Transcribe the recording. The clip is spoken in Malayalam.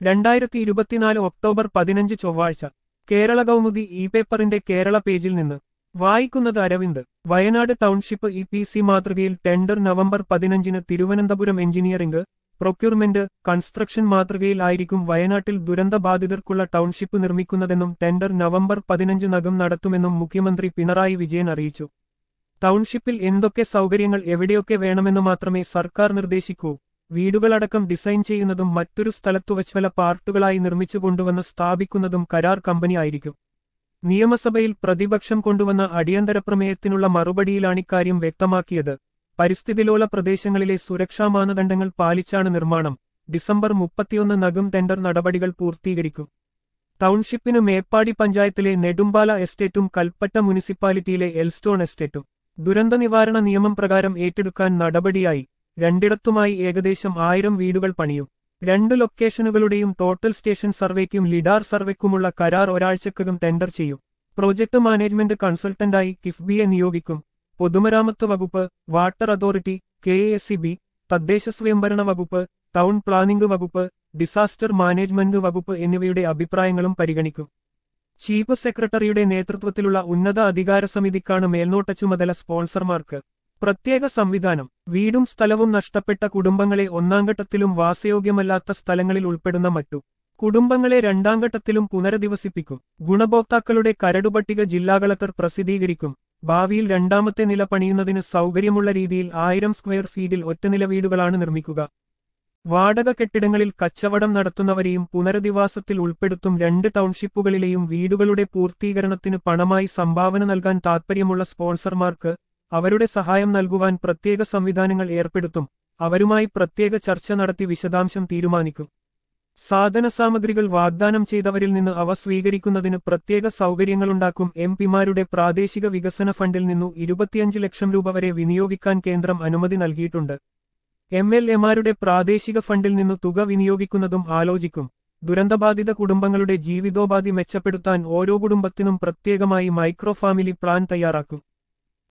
രണ്ടായിരത്തി ഇരുപത്തിനാല് ഒക്ടോബർ പതിനഞ്ച് ചൊവ്വാഴ്ച കേരള കൗമുദി ഇ പേപ്പറിന്റെ കേരള പേജിൽ നിന്ന് വായിക്കുന്നത് Aravind Wayanad township E P C മാതൃകയിൽ ടെൻഡർ നവംബർ പതിനഞ്ചിന് തിരുവനന്തപുരം എഞ്ചിനീയറിംഗ് പ്രൊക്യൂർമെന്റ് കൺസ്ട്രക്ഷൻ മാതൃകയിൽ ആയിരിക്കും വയനാട്ടിൽ ദുരന്തബാധിതർക്കുള്ള ടൗൺഷിപ്പ് നിർമ്മിക്കുന്നതെന്നും ടെൻഡർ നവംബർ പതിനഞ്ചിനകം നടത്തുമെന്നും മുഖ്യമന്ത്രി പിണറായി വിജയൻ അറിയിച്ചു ടൗൺഷിപ്പിൽ എന്തൊക്കെ സൗകര്യങ്ങൾ എവിടെയൊക്കെ വേണമെന്ന് മാത്രമേ സർക്കാർ നിർദ്ദേശിക്കൂ വീടുകളടക്കം ഡിസൈൻ ചെയ്യുന്നതും മറ്റൊരു സ്ഥലത്തുവച്ച് വല പാർട്ടുകളായി നിർമ്മിച്ചു കൊണ്ടുവന്ന് സ്ഥാപിക്കുന്നതും കരാർ കമ്പനി ആയിരിക്കും നിയമസഭയിൽ പ്രതിപക്ഷം കൊണ്ടുവന്ന അടിയന്തര പ്രമേയത്തിനുള്ള മറുപടിയിലാണിക്കാര്യം വ്യക്തമാക്കിയത് പരിസ്ഥിതിലോല പ്രദേശങ്ങളിലെ സുരക്ഷാ മാനദണ്ഡങ്ങൾ പാലിച്ചാണ് നിർമ്മാണം ഡിസംബർ മുപ്പത്തിയൊന്ന് നഗം ടെൻഡർ നടപടികൾ പൂർത്തീകരിക്കും ടൗൺഷിപ്പിന് മേപ്പാടി പഞ്ചായത്തിലെ നെടുമ്പാല എസ്റ്റേറ്റും കൽപ്പറ്റ മുനിസിപ്പാലിറ്റിയിലെ എൽസ്റ്റോൺ എസ്റ്റേറ്റും ദുരന്ത നിവാരണ നിയമം പ്രകാരം ഏറ്റെടുക്കാൻ നടപടിയായി രണ്ടിടത്തുമായി ഏകദേശം ആയിരം വീടുകൾ പണിയും രണ്ട് ലൊക്കേഷനുകളുടെയും ടോട്ടൽ സ്റ്റേഷൻ സർവേക്കും ലിഡാർ സർവേക്കുമുള്ള കരാർ ഒരാഴ്ചക്കകം ടെൻഡർ ചെയ്യും പ്രോജക്ട് മാനേജ്മെന്റ് കൺസൾട്ടന്റായി കിഫ്ബിയെ നിയോഗിക്കും പൊതുമരാമത്ത് വകുപ്പ് water authority K S C B തദ്ദേശ സ്വയംഭരണ വകുപ്പ് ടൗൺ പ്ലാനിംഗ് വകുപ്പ് ഡിസാസ്റ്റർ മാനേജ്മെന്റ് വകുപ്പ് എന്നിവയുടെ അഭിപ്രായങ്ങളും പരിഗണിക്കും ചീഫ് സെക്രട്ടറിയുടെ നേതൃത്വത്തിലുള്ള ഉന്നത അധികാര സമിതിക്കാണ് മേൽനോട്ട ചുമതല സ്പോൺസർമാർക്ക് പ്രത്യേക സംവിധാനം വീടും സ്ഥലവും നഷ്ടപ്പെട്ട കുടുംബങ്ങളെ ഒന്നാംഘട്ടത്തിലും വാസയോഗ്യമല്ലാത്ത സ്ഥലങ്ങളിൽ ഉൾപ്പെടുന്ന മറ്റു കുടുംബങ്ങളെ രണ്ടാംഘട്ടത്തിലും പുനരധിവസിപ്പിക്കും ഗുണഭോക്താക്കളുടെ കരടുപട്ടിക ജില്ലാ കളക്ടർ പ്രസിദ്ധീകരിക്കും ഭാവിയിൽ രണ്ടാമത്തെ നില പണിയുന്നതിന് സൗകര്യമുള്ള രീതിയിൽ ആയിരം സ്ക്വയർ ഫീറ്റിൽ ഒറ്റനില വീടുകളാണ് നിർമ്മിക്കുക വാടക കെട്ടിടങ്ങളിൽ കച്ചവടം നടത്തുന്നവരെയും പുനരധിവാസത്തിൽ ഉൾപ്പെടുത്തും രണ്ട് ടൗൺഷിപ്പുകളിലെയും വീടുകളുടെ പൂർത്തീകരണത്തിന് പണമായി സംഭാവന നൽകാൻ താൽപ്പര്യമുള്ള സ്പോൺസർമാർക്ക് അവരുടെ സഹായം നൽകുവാൻ പ്രത്യേക സംവിധാനങ്ങൾ ഏർപ്പെടുത്തും അവരുമായി പ്രത്യേക ചർച്ച നടത്തി വിശദാംശം തീരുമാനിക്കും സാധനസാമഗ്രികൾ വാഗ്ദാനം ചെയ്തവരിൽ നിന്ന് അവ സ്വീകരിക്കുന്നതിന് പ്രത്യേക സൗകര്യങ്ങളുണ്ടാക്കും എം പിമാരുടെ പ്രാദേശിക വികസന ഫണ്ടിൽ നിന്നു ഇരുപത്തിയഞ്ച് ലക്ഷം രൂപ വരെ വിനിയോഗിക്കാൻ കേന്ദ്രം അനുമതി നൽകിയിട്ടുണ്ട് എം എൽ എമാരുടെ പ്രാദേശിക ഫണ്ടിൽ നിന്നു തുക വിനിയോഗിക്കുന്നതും ആലോചിക്കും ദുരന്തബാധിത കുടുംബങ്ങളുടെ ജീവിതോപാധി മെച്ചപ്പെടുത്താൻ ഓരോ കുടുംബത്തിനും പ്രത്യേകമായി മൈക്രോ ഫാമിലി പ്ലാൻ തയ്യാറാക്കും